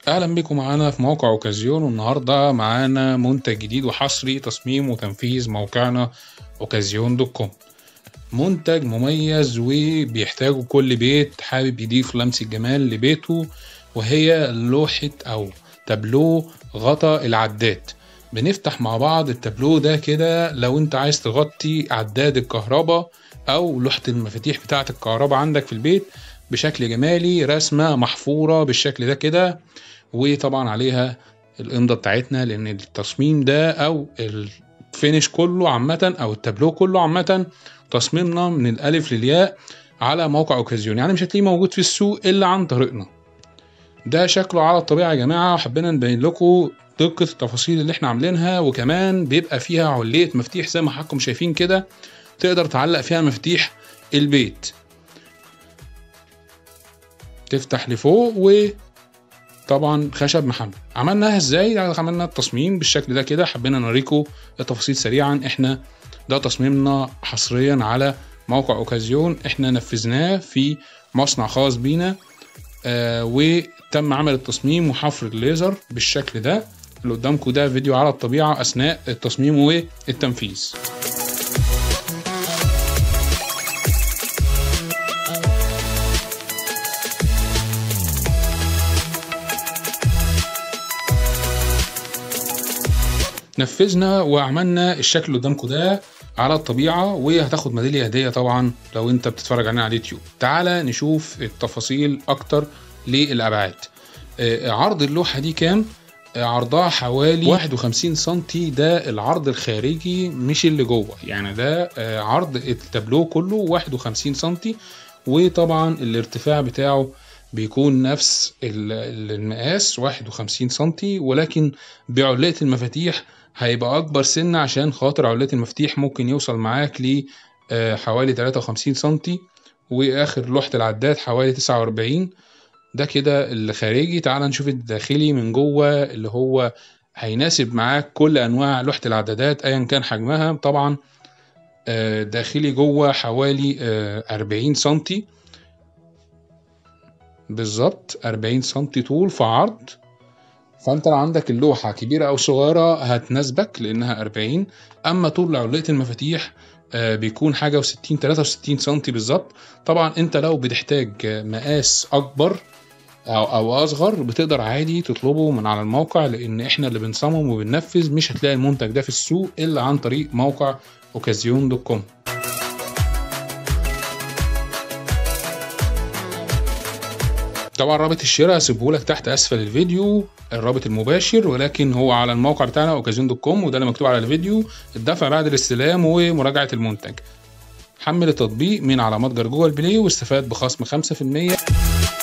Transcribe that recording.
اهلا بكم معانا في موقع اوكازيون والنهارده معانا منتج جديد وحصري تصميم وتنفيذ موقعنا اوكازيون دوت كوم منتج مميز وبيحتاجه كل بيت حابب يضيف لمسة جمال لبيته وهي لوحة او تابلو غطا العداد بنفتح مع بعض التابلو ده كده لو انت عايز تغطي عداد الكهرباء او لوحة المفاتيح بتاعة الكهرباء عندك في البيت بشكل جمالي رسمة محفورة بالشكل ده كده وطبعا عليها الامضة بتاعتنا لان التصميم ده او الفينش كله عامة او التابلو كله عامة تصميمنا من الالف للياء على موقع اوكازيون يعني مش هتلاقيه موجود في السوق الا عن طريقنا ده شكله على الطبيعة يا جماعة وحبينا نبين لكم دقة التفاصيل اللي احنا عاملينها وكمان بيبقى فيها علية مفاتيح زي ما حضراتكم شايفين كده تقدر تعلق فيها مفاتيح البيت تفتح لفوق وطبعا خشب محمل عملناها ازاي عملنا التصميم بالشكل ده كده حبينا نوريكم التفاصيل سريعا احنا ده تصميمنا حصريا على موقع اوكازيون احنا نفذناه في مصنع خاص بينا آه وتم عمل التصميم وحفر الليزر بالشكل ده اللي قدامكم ده فيديو على الطبيعة أثناء التصميم والتنفيذ نفذنا وعملنا الشكل اللي قدامكم ده على الطبيعة وهتاخد ميدالية هدية طبعا لو انت بتتفرج علينا على اليوتيوب تعالى نشوف التفاصيل اكتر للابعاد آه، عرض اللوحة دي كام آه، عرضها حوالي 51 سنتي ده العرض الخارجي مش اللي جوه يعني ده آه، عرض التابلو كله 51 سنتي وطبعا الارتفاع بتاعه بيكون نفس ال- المقاس 51 سنتي ولكن بعلية المفاتيح هيبقى أكبر سنة عشان خاطر علية المفاتيح ممكن يوصل معاك ل آه، حوالي 53 سنتي وآخر لوحة العداد حوالي 49 ده كده الخارجي تعال نشوف الداخلي من جوه اللي هو هيناسب معاك كل أنواع لوحة العدادات أيا كان حجمها طبعا آه، داخلي جوه حوالي آه، 40 سنتي بالظبط 40 سنتي طول في عرض فانت لو عندك اللوحة كبيرة أو صغيرة هتناسبك لأنها 40 أما طول علية المفاتيح آه، بيكون حاجة و60 63 سنتي بالظبط طبعا انت لو بتحتاج آه، مقاس أكبر أو, أو أصغر بتقدر عادي تطلبه من على الموقع لأن احنا اللي بنصمم وبننفذ مش هتلاقي المنتج ده في السوق إلا عن طريق موقع اوكازيون دوت كوم طبعا رابط الشراء هسيبه لك تحت اسفل الفيديو الرابط المباشر ولكن هو على الموقع بتاعنا اوكازيون دوت كوم وده اللي مكتوب على الفيديو الدفع بعد الاستلام ومراجعه المنتج حمل التطبيق من على متجر جوجل بلاي واستفاد بخصم 5%